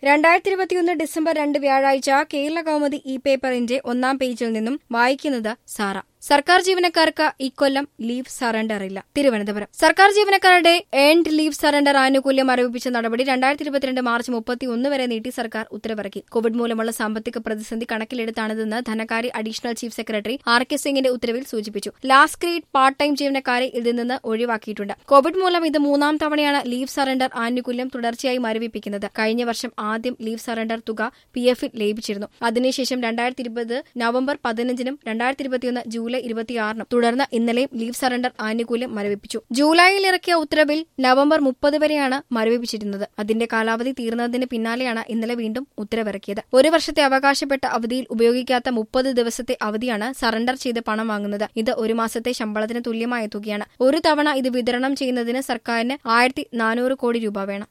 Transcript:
രണ്ടായിരത്തി ഇരുപത്തിയൊന്ന് ഡിസംബർ രണ്ട് വ്യാഴാഴ്ച കേരള കൗമുദി ഇ പേപ്പറിന്റെ ഒന്നാം പേജിൽ നിന്നും വായിക്കുന്നത് സാറ സർക്കാർ ജീവനക്കാർക്ക് ഇക്കൊല്ലം ലീവ് സറണ്ടർ ഇല്ല തിരുവനന്തപുരം സർക്കാർ ജീവനക്കാരുടെ ഏൺഡ് ലീവ് സറണ്ടർ ആനുകൂല്യം ആരോപിച്ച നടപടി രണ്ടായിരത്തി ഇരുപത്തിരണ്ട് മാർച്ച് മുപ്പത്തി ഒന്ന് വരെ നീട്ടി സർക്കാർ ഉത്തരവിറക്കി കോവിഡ് മൂലമുള്ള സാമ്പത്തിക പ്രതിസന്ധി കണക്കിലെടുത്താണിതെന്ന് ധനകാര്യ additional chief secretary R K സിംഗിന്റെ ഉത്തരവിൽ സൂചിപ്പിച്ചു ലാസ്റ്റ് ഗ്രേഡ് പാർട്ട് ടൈം ജീവനക്കാരെ ഇതിൽ നിന്ന് ഒഴിവാക്കിയിട്ടുണ്ട് കോവിഡ് മൂലം ഇത് മൂന്നാം തവണയാണ് ലീവ് സറണ്ടർ ആനുകൂല്യം തുടർച്ചയായി മരവിപ്പിക്കുന്നത് കഴിഞ്ഞ വർഷം ആദ്യം ലീവ് സറണ്ടർ തുക പി എഫിൽ ലയിപ്പിച്ചിരുന്നു അതിനുശേഷം രണ്ടായിരത്തി ഇരുപത് നവംബർ പതിനഞ്ചിനും രണ്ടായിരത്തി ഇരുപത്തിയൊന്ന് ജൂലൈ ഇരുപത്തിയാറിനും തുടർന്ന് ഇന്നലെയും ലീവ് സറണ്ടർ ആനുകൂല്യം മരവിപ്പിച്ചു ജൂലൈയിൽ ഇറക്കിയ ഉത്തരവിൽ നവംബർ മുപ്പത് വരെയാണ് മരവിപ്പിച്ചിരുന്നത് അതിന്റെ കാലാവധി തീർന്നതിന് പിന്നാലെയാണ് ഇന്നലെ വീണ്ടും ഉത്തരവിറക്കിയത് ഒരു വർഷത്തെ അവകാശപ്പെട്ട അവധിയിൽ ഉപയോഗിക്കാത്ത മുപ്പത് ദിവസത്തെ അവധിയാണ് സറണ്ടർ ചെയ്ത് പണം വാങ്ങുന്നത് ഇത് ഒരു മാസത്തെ ശമ്പളത്തിന് തുല്യമായ തുകയാണ് ഒരു തവണ ഇത് വിതരണം ചെയ്യുന്നതിന് സർക്കാരിന് ആയിരത്തി നാനൂറ് കോടി രൂപ വേണം